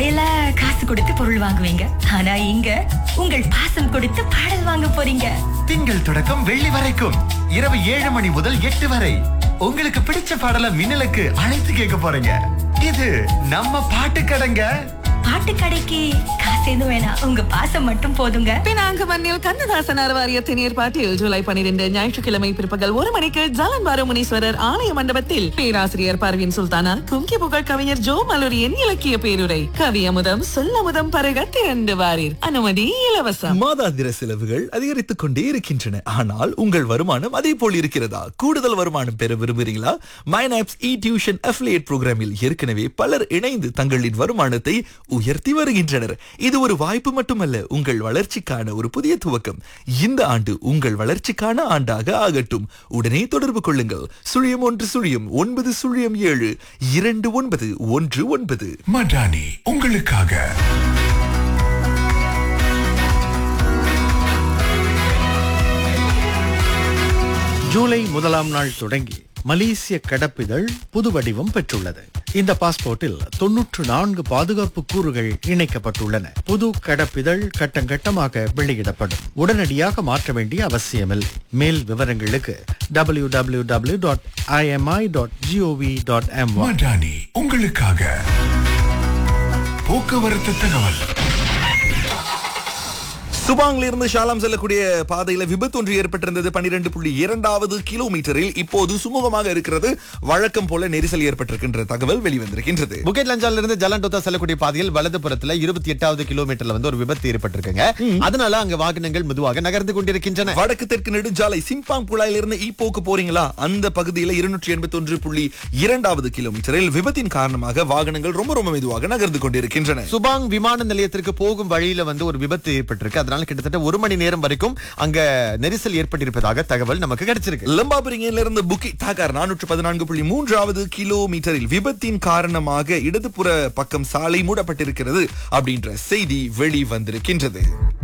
கடையில காசு கொடுத்து பொருள் வாங்குவீங்க ஆனா இங்க உங்கள் பாசம் கொடுத்து பாடல் வாங்க போறீங்க திங்கள் தொடக்கம் வெள்ளி வரைக்கும் இரவு ஏழு மணி முதல் எட்டு வரை உங்களுக்கு பிடிச்ச பாடல மின்னலுக்கு அழைத்து கேட்க போறீங்க இது நம்ம பாட்டு கடைங்க பாட்டு கடைக்கு காசு எதுவும் வேணாம் உங்க பாசம் மட்டும் போதுங்க பினாங்கு மண்ணில் கண்ணதாசன் அறவாரியத்தின் ஏற்பாட்டில் ஜூலை பனிரெண்டு ஞாயிற்றுக்கிழமை பிற்பகல் ஒரு மணிக்கு ஜலன் பாரு முனீஸ்வரர் ஆலய மண்டபத்தில் பேராசிரியர் பர்வீன் சுல்தானா குங்கி புகழ் கவிஞர் ஜோ மலூரியின் இலக்கிய பேருரை கவி அமுதம் சொல்லமுதம் பருக திரண்டு வாரீர் அனுமதி இலவசம் மாதாந்திர செலவுகள் அதிகரித்துக் கொண்டே இருக்கின்றன ஆனால் உங்கள் வருமானம் அதே போல் இருக்கிறதா கூடுதல் வருமானம் பெற விரும்புகிறீங்களா மைனாப்ஸ் இ டியூஷன் அஃபிலியேட் புரோகிராமில் ஏற்கனவே பலர் இணைந்து தங்களின் வருமானத்தை உயர்த்தி வருகின்றனர் இது ஒரு வாய்ப்பு மட்டுமல்ல உங்கள் வளர்ச்சிக்கான ஒரு புதிய துவக்கம் இந்த ஆண்டு உங்கள் வளர்ச்சிக்கான ஆண்டாக ஆகட்டும் உடனே தொடர்பு கொள்ளுங்கள் சுழியம் ஒன்று சுழியம் ஒன்பது சுழியம் ஏழு இரண்டு ஒன்பது ஒன்று ஒன்பது மடானி உங்களுக்காக ஜூலை முதலாம் நாள் தொடங்கி மலேசிய கடப்பிதழ் புது வடிவம் பெற்றுள்ளது இந்த பாஸ்போர்ட்டில் தொன்னூற்று நான்கு பாதுகாப்பு கூறுகள் இணைக்கப்பட்டுள்ளன புது கடப்பிதழ் கட்டங்கட்டமாக வெளியிடப்படும் உடனடியாக மாற்ற வேண்டிய அவசியமில்லை மேல் விவரங்களுக்கு W W W dot IMI dot GOV dot M மடானி உங்களுக்காக போக்குவரத்து தகவல் சுபாங்ல இருந்து ஷாலாம் செல்லக்கூடிய பாதையில விபத்து ஒன்று ஏற்பட்டிருந்தது பன்னிரண்டு புள்ளி இரண்டாவது கிலோமீட்டரில் இப்போது சுமூகமாக இருக்கிறது வழக்கம் போல நெரிசல் ஏற்பட்டிருக்கின்ற தகவல் வெளிவந்திருக்கின்றது புக்கெட் லஞ்சால இருந்து ஜலண்டோத்தா செல்லக்கூடிய பாதையில் வலதுபுறத்துல இருபத்தி எட்டாவது கிலோமீட்டர்ல வந்து ஒரு விபத்து ஏற்பட்டிருக்குங்க அதனால அங்க வாகனங்கள் மெதுவாக நகர்ந்து கொண்டிருக்கின்றன வடக்கு தெற்கு நெடுஞ்சாலை சிம்பாங் குழாயில இருந்து ஈப்போக்கு போறீங்களா அந்த பகுதியில இருநூற்றி எண்பத்தி ஒன்று புள்ளி இரண்டாவது கிலோமீட்டரில் விபத்தின் காரணமாக வாகனங்கள் ரொம்ப ரொம்ப மெதுவாக நகர்ந்து கொண்டிருக்கின்றன சுபாங் விமான நிலையத்திற்கு போகும் வழியில வந்து ஒரு விபத்து ஏற்பட்டிருக்கு அதனால கிட்டத்தட்ட ஒரு மணி நேரம் வரைக்கும் அங்க நெரிசல் ஏற்பட்டிருப்பதாக தகவல் நமக்கு கிடைச்சிருக்கு லம்பாபுரிங்கில இருந்து புக்கி தாக்கார் நானூற்று பதினான்கு புள்ளி மூன்றாவது கிலோமீட்டரில் விபத்தின் காரணமாக இடதுபுற பக்கம் சாலை மூடப்பட்டிருக்கிறது அப்படின்ற செய்தி வெளிவந்திருக்கின்றது